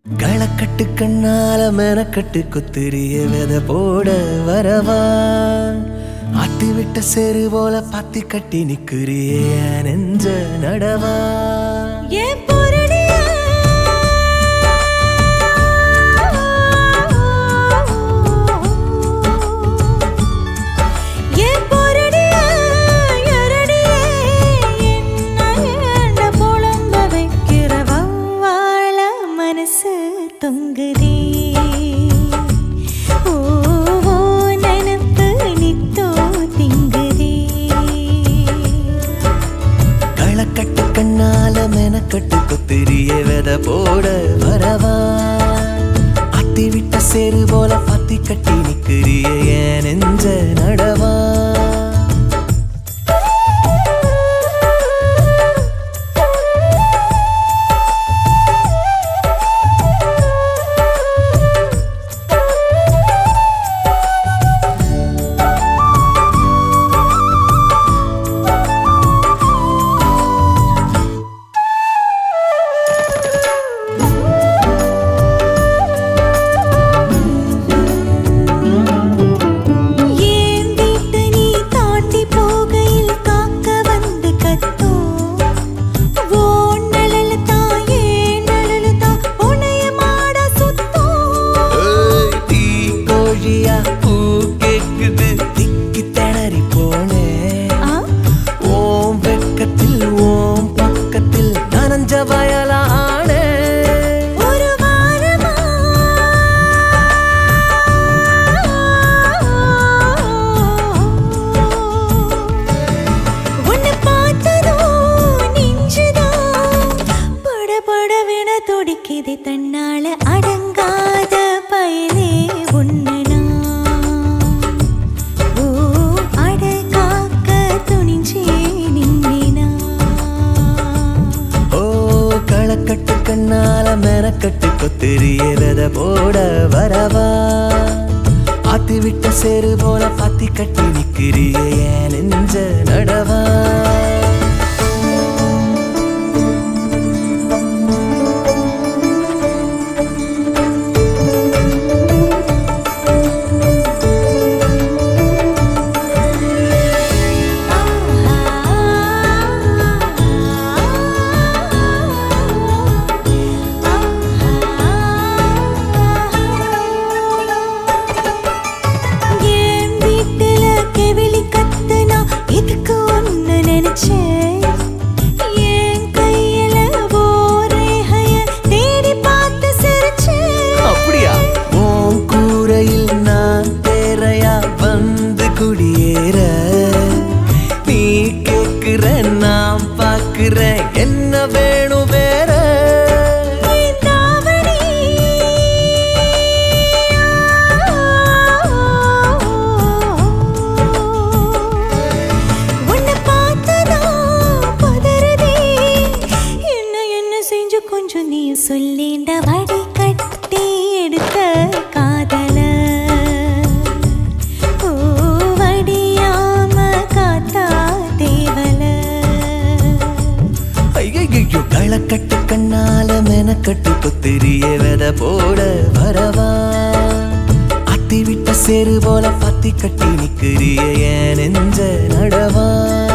களக்கட்டு கண்ணால மெனக்கட்டு குத்திரிய வித போட வரவா ஆத்தி விட்ட செரு போல பாத்தி கட்டி நிக்கிறிய நெஞ்ச நடவா ஏன் பொருளியா? ஏன் பொருளியா? எரடியே, என்ன ஏண்ட புலம்ப வைக்கிற வௌவால மனசு தொங்குதே ஓ, ஓ, நினப்பு நித்தோ திங்குதே களக்கட்டு கண்ணால மெனக்கட்டு குத்திரிய வித போட வரவா ஆத்தி விட்ட செரு போல பாத்தி கட்டி நிக்கிறிய என் நெஞ்ச நடவா ஏன் வீட்டு நீ தாண்டி போகையில் காக்க வந்து கத்தும் ஓன் நழலு தான் ஏன் நழலு தான் உன்னைய மாட சுத்தும் ஏய், தீ கோழியா பூ கேக்குது திக்கி திணறி போனேன் ஆ, ஓம் வெக்கத்தில் ஓம் பக்கத்தில் நனஞ்ச வயலானே ஒரு வாரமா உன்னை பார்த்ததோ நெஞ்சுதான் படபடவென துடிக்குது தன்னால அடங்காத பயலே உன்னை நான். ஓ, அடகாக்க துணிஞ்சே நின்னினா ஓ களக்கட்டு கண்ணால மெனக்கட்டு கொத்திரியத போட வரவா ஆத்தி விட்ட சேரு போல பாத்தி கட்டி நிக்கிறிய என் நெஞ்ச நடவா என் வீட்டுல கெவிலி கத்துனா இதுக்கு ஒண்ணு நினைச்சேன் என் கையில ஓரேகைய தேடி பார்த்து சிரிச்சேன் அப்படியா உன் கூரையில் நான் தேரையா வந்து குடியேற நீ கேக்குற நான் பாக்குறேன் என்ன வேணும் வேற என் தாவணி உன்னை பார்த்ததா பதறுதே என்ன என்ன செஞ்சு கொஞ்சம் நீ சொல்லேண்ட வடி கட்டி எடுத்த காதல ஓ வடியாம காத்தா தேவல ஐயோ களக்கட்டு கண்ணால மெனக்கட்டு குத்திரிய வித போட வரவா அத்தி விட்ட சேரு போல பத்தி கட்டி நிக்கிறிய என் நெஞ்ச நடவா